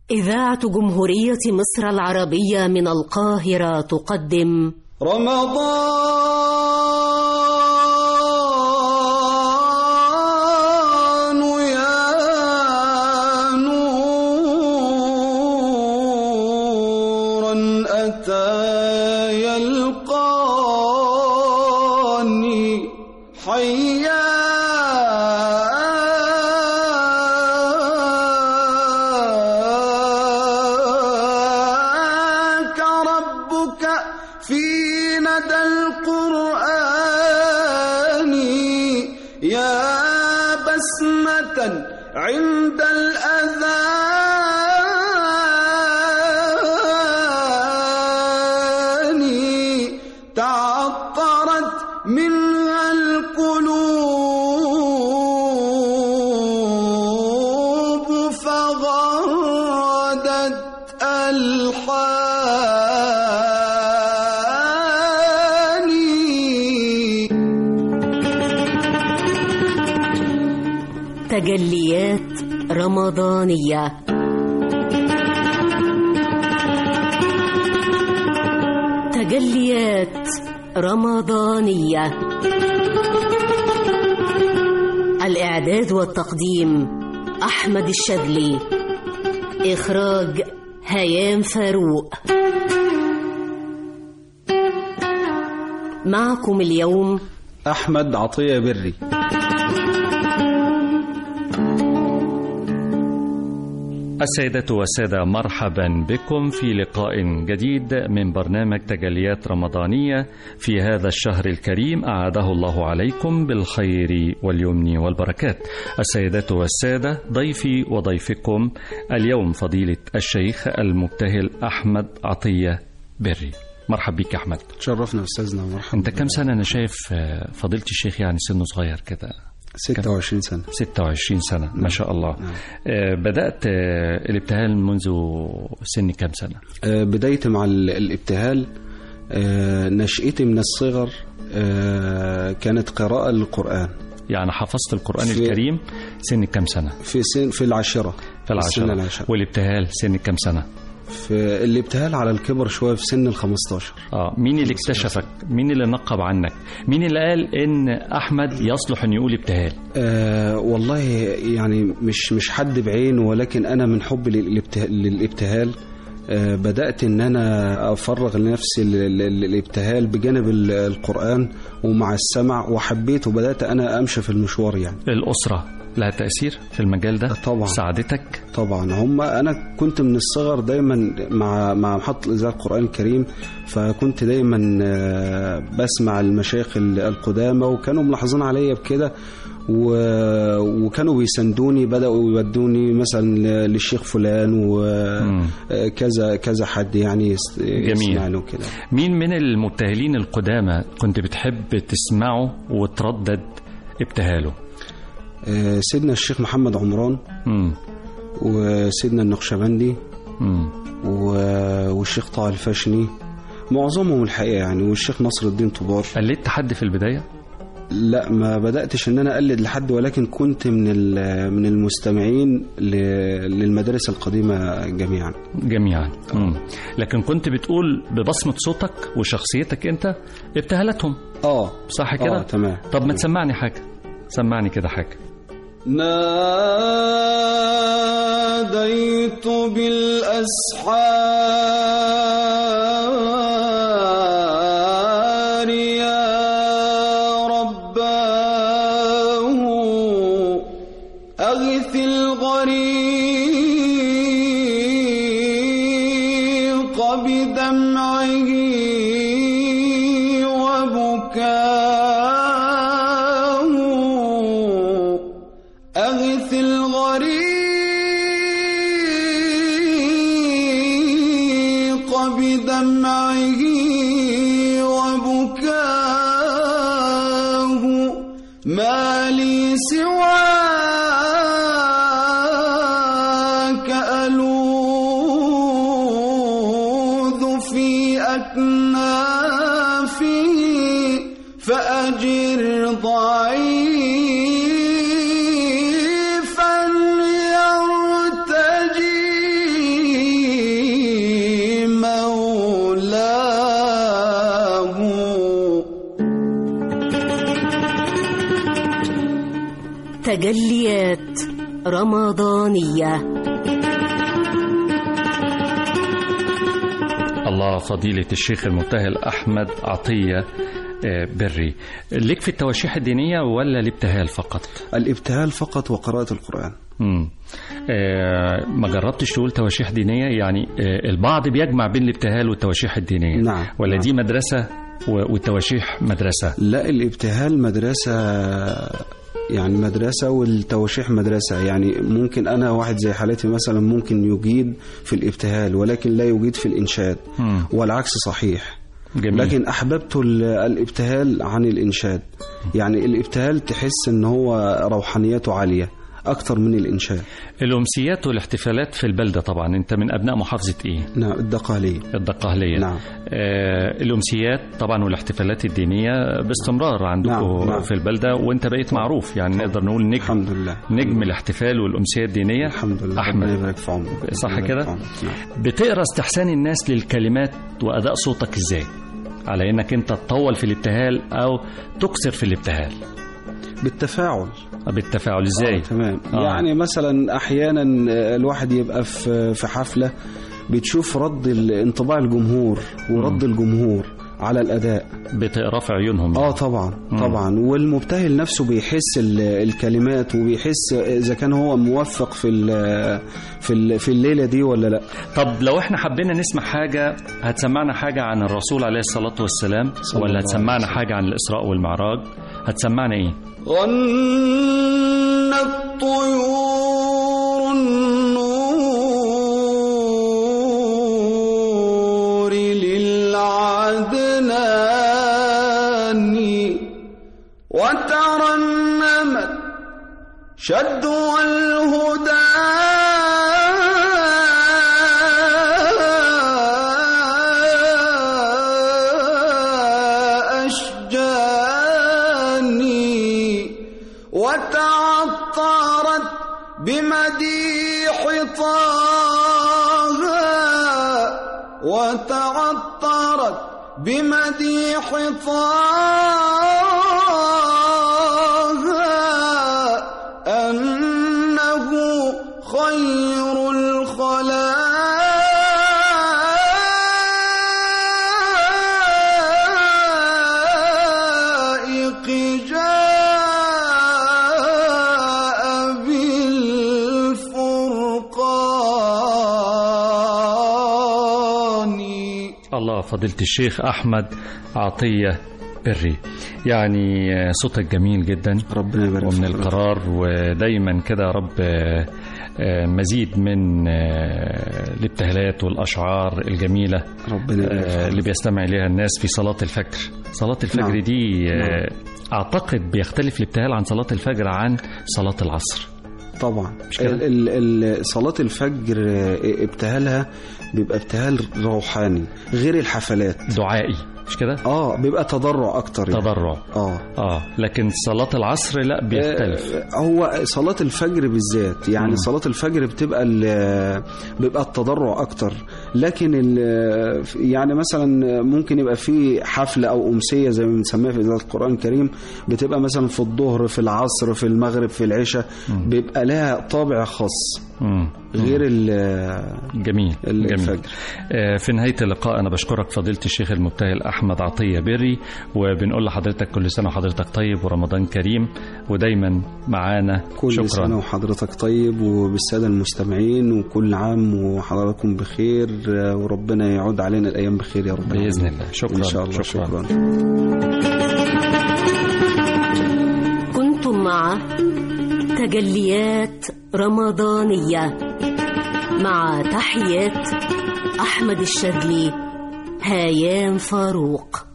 إذاعة جمهورية مصر العربية من القاهرة تقدم رمضان يا نورا أتى يلقاني حياك ربك في ندى القرآن يا بسمة عند الأذان تعطرت منها القلوب فغردت ألحاني تجليات رمضانية تجليات رمضانية الإعداد والتقديم أحمد الشاذلي إخراج هيام فاروق معكم اليوم أحمد عطية بري السيدات والسادة مرحبا بكم في لقاء جديد من برنامج تجليات رمضانية في هذا الشهر الكريم أعاده الله عليكم بالخير واليمن والبركات السيدات والسادة ضيفي وضيفكم اليوم فضيلة الشيخ المبتهل أحمد عطية بري مرحب بك يا أحمد تشرفنا أستاذنا مرحبا أنت كم سنة أنا شايف آه، فضيلة الشيخ يعني سنه صغير كده 26 سنة 26 سنة ما شاء الله آه، بدأت آه، الابتهال منذ سن كم سنة آه، بدايتي مع ال- الابتهال آه، نشأتي من الصغر آه، كانت قراءة للقرآن يعني حفظت القرآن في- الكريم سن كم سنة في سن في العاشرة في السن العشرة العاشرة والابتهال سن كم سنة في الابتهال على الكبر شوية في سن ال 15 اه مين اللي اكتشفك مين اللي نقب عنك مين اللي قال ان احمد يصلح ان يقول ابتهال آه والله يعني مش مش حد بعينه ولكن انا من حبي للابته- للابتهال آه بدأت ان انا افرغ لنفسي ال- ال- الابتهال بجانب ال- القرآن ومع السمع وحبيت وبدأت انا امشي في المشوار يعني الاسرة لها تأثير في المجال ده طبعا. ساعدتك طبعا هم انا كنت من الصغر دايما مع مع محطة اذاعه القران الكريم فكنت دايما آه، بسمع المشايخ ال- القدامى وكانوا ملاحظين عليا بكده و- وكانوا بيساندوني بداوا يودوني مثلا ل- للشيخ فلان مم. وكذا كذا حد يعني يس- يسمعني وكده مين من المبتهلين القدامى كنت بتحب تسمعه وتردد ابتهاله آه، سيدنا الشيخ محمد عمران مم. وسيدنا النقشبندي مم. و- والشيخ طه الفاشني معظمهم الحقيقه يعني والشيخ نصر الدين طبار قلدت حد في البداية لا ما بداتش ان انا اقلد لحد ولكن كنت من ال- من المستمعين ل- للمدارس القديمه جميعا جميعا مم. لكن كنت بتقول ببصمة صوتك وشخصيتك انت ابتهالاتهم اه صح كده اه تمام طب ما تسمعني حاجة سمعني كده حاجة ناديت بالأسحار يا رباه أغث الغريق بدمعه وبكاه أغث الغريق بدمعه وبكاه ما لي سواك ألوذ في أكنافه فأجر ضعيفا يرتجي تجليات رمضانية الله فضيلة الشيخ المبتهل أحمد عطية آه، بري ليك في التواشيح الدينية ولا الابتهال فقط؟ الابتهال فقط وقراءة القرآن مم. آه ما جربتش تقول تواشيح دينية يعني آه البعض بيجمع بين الابتهال والتواشيح الدينية نعم، ولا نعم. دي مدرسة و- والتواشيح مدرسة لا الابتهال مدرسة يعني مدرسة والتواشيح مدرسة يعني ممكن أنا واحد زي حالتي مثلا ممكن يجيد في الابتهال ولكن لا يجيد في الإنشاد مم. والعكس صحيح جميل لكن أحببت ال- الابتهال عن الإنشاد يعني الابتهال تحس إن هو روحانيته عالية أكتر من الإنشاد الأمسيات والاحتفالات في البلدة طبعا أنت من أبناء محافظة إيه؟ نعم الدقهلية الدقهلية نعم. آه الأمسيات طبعا والاحتفالات الدينية باستمرار عندكم نعم، نعم. في البلدة وأنت بقيت معروف يعني نقدر نقول نجم الحمد لله نجم الاحتفال والأمسية الدينية الحمد لله ربنا أحمد يبارك في عمرك صح ربنا يبارك كده؟ في عمرك. نعم. بتقرا استحسان الناس للكلمات وأداء صوتك إزاي؟ على إنك أنت تطول في الابتهال أو تكسر في الابتهال بالتفاعل بالتفاعل إزاي؟ آه تمام آه. آه. يعني مثلا احيانا الواحد يبقى في في حفله بتشوف رد ال- انطباع الجمهور ورد الجمهور على الاداء بتقرا في عيونهم اه طبعا طبعا والمبتهل نفسه بيحس ال- الكلمات وبيحس اذا كان هو موفق في ال- في ال- في الليله دي ولا لا طب لو احنا حبينا نسمع حاجة هتسمعنا حاجة عن الرسول عليه الصلاة والسلام صلى ولا الله هتسمعنا عليه وسلم. حاجة عن الإسراء والمعراج هتسمعنا إيه؟ غنت طيور النور للعدنان وترنمت شدوا الهدى أشجاني وتعطرت بمديح طه وتعطرت بمديح طه أنه خير الخلائق جاء بالفرقان الله فضيلة الشيخ أحمد عطية بري يعني آه، صوتك جميل جدا ربنا يبارك ومن في حضرتك. القرار ودايما كده يا رب آه، آه، مزيد من آه، الابتهالات والأشعار الجميلة ربنا يبارك في آه، اللي حضرتك. بيستمع إليها الناس في صلاة الفجر صلاة الفجر نعم. دي آه، أعتقد بيختلف الابتهال عن صلاة الفجر عن صلاة العصر طبعا مش كده؟ ال- ال- ال- صلاة الفجر آه، ابتهالها بيبقى ابتهال روحاني غير الحفلات دعائي مش كده اه بيبقى تضرع اكتر يعني. تضرع اه اه لكن صلاة العصر لا بيختلف آه، هو صلاة الفجر بالذات يعني مم. م. صلاة الفجر بتبقى ال- بيبقى التضرع أكتر لكن ال- يعني مثلا ممكن يبقى في حفلة أو أمسية زي ما بنسميها في إذاعة القرآن الكريم بتبقى مثلا في الظهر في العصر في المغرب في العشاء بيبقى لها طابع خاص مم. غير ال- جميل جميل الفجر آه، في نهاية اللقاء أنا بشكرك فضيلة الشيخ المبتهل أحمد عطية بري وبنقول لحضرتك كل سنة وحضرتك طيب ورمضان كريم ودايما معانا كل شكرا سنة وحضرتك طيب وبالسادة المستمعين وكل عام وحضراتكم بخير آه، وربنا يعود علينا الأيام بخير يا رب بإذن العالمين. الله شكرا إن شاء الله شكرا, شكرا. كنتم مع تجليات رمضانية مع تحيات أحمد الشاذلي هيام فاروق